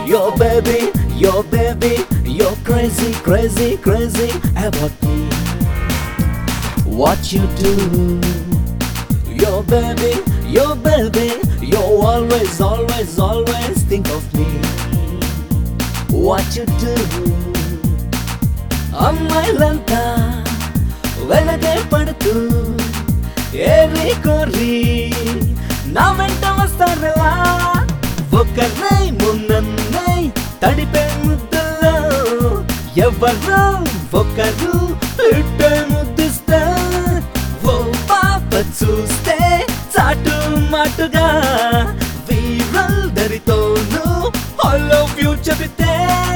Yo baby, yo baby, you're crazy, crazy, crazy about me. What you do? Yo baby, yo baby, you always, always, always think of me. What you do? అమ్మాయిలంతా వెనకే పడుతూ ఏరి కొర్రి నా వెంట వస్తారెలా ఒకరై మున్నన్నై తడిపే ముద్దలో ఎవరు ఒకరు ఇట్టే ముద్దిస్తే ఓ పాప చూస్తే చాటు మాటుగా వీరందరితోనూ ఐ లవ్ యూ చెబితే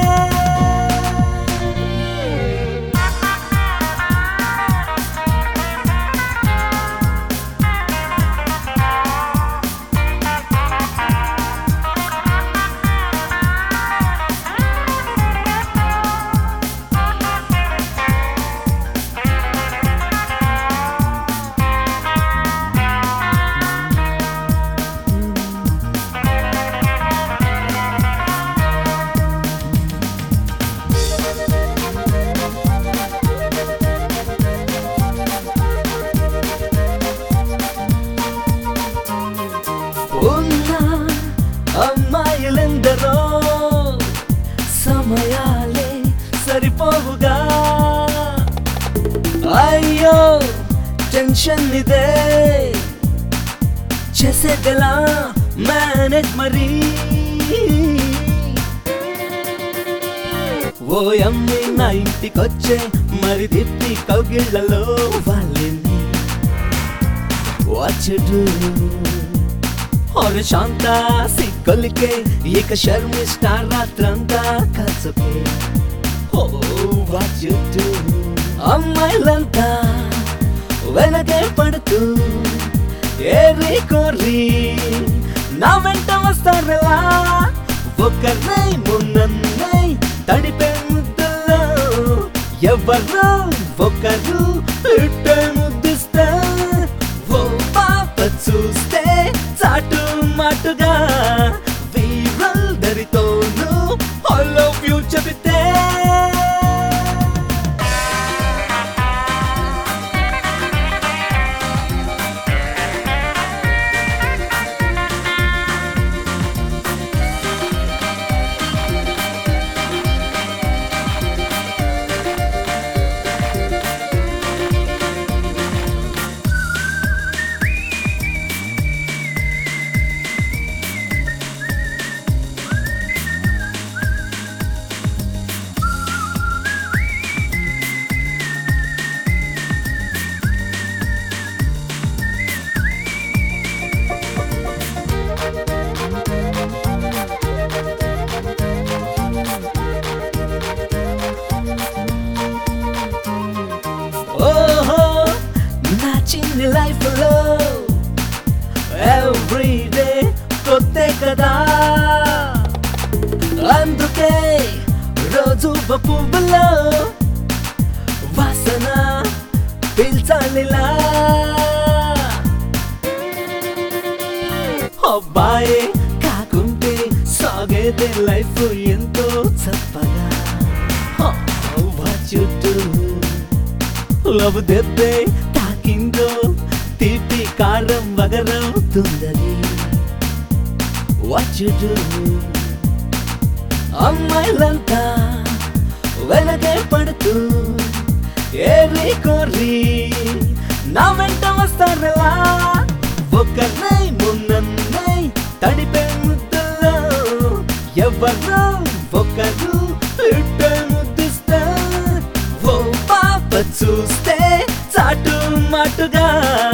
ఉన్న అమ్మాయిలెందరో సమయాలే సరిపోవుగా అయ్యో టెన్షన్ ఇదే చేసేదెలా మేనేజ్ మరి ఓ అమ్మి నా ఇంటికొచ్చే మరి తిప్పి కౌగిళ్ళలో వాళ్ళని వాచ్ డూ और శాంత సిగ్గలికే ఇక శర్మిష్ట రాత్రంతా కసపే ఓ వాట్ యు డు అమ్మాయిలంతా వెనకే పడుతూ ఏరి కోరి నా వెంట వస్తారెలా ఒకరై మున్నన్నై తడిపే ముద్దలో ఎవరు ఒకరు ఇట్టే ముద్దిస్తే ఓ పాప చూస్తే చాటు మాటుగా వీరందరితోనూ ఐ లవ్ యూ చెబితే ఓహో నా చిన్ని లైఫ్ లో ఎవ్రీడే కొత్తే కదా అందుకే రోజు ఒక పువ్వులో వాసన పీల్చాలిలా అబ్బాయే కాకుంటే సాగేదే లైఫ్ ఎంతో చప్పగా చుట్టూ లవ్ దెబ్బే తాకిందో తీపి కారం వగరవుతుందని వచ్చుడు అమ్మాయిలంతా వెనకే పడుతూ ఏరి కోరి నా వెంట వస్తారెలా ఒకరై మున్నన్నై తడిపే ముద్దలో ఎవరు ఒకరు ఇట్టే ముద్దిస్తే ఓ పాప చూస్తే చాటు మాటుగా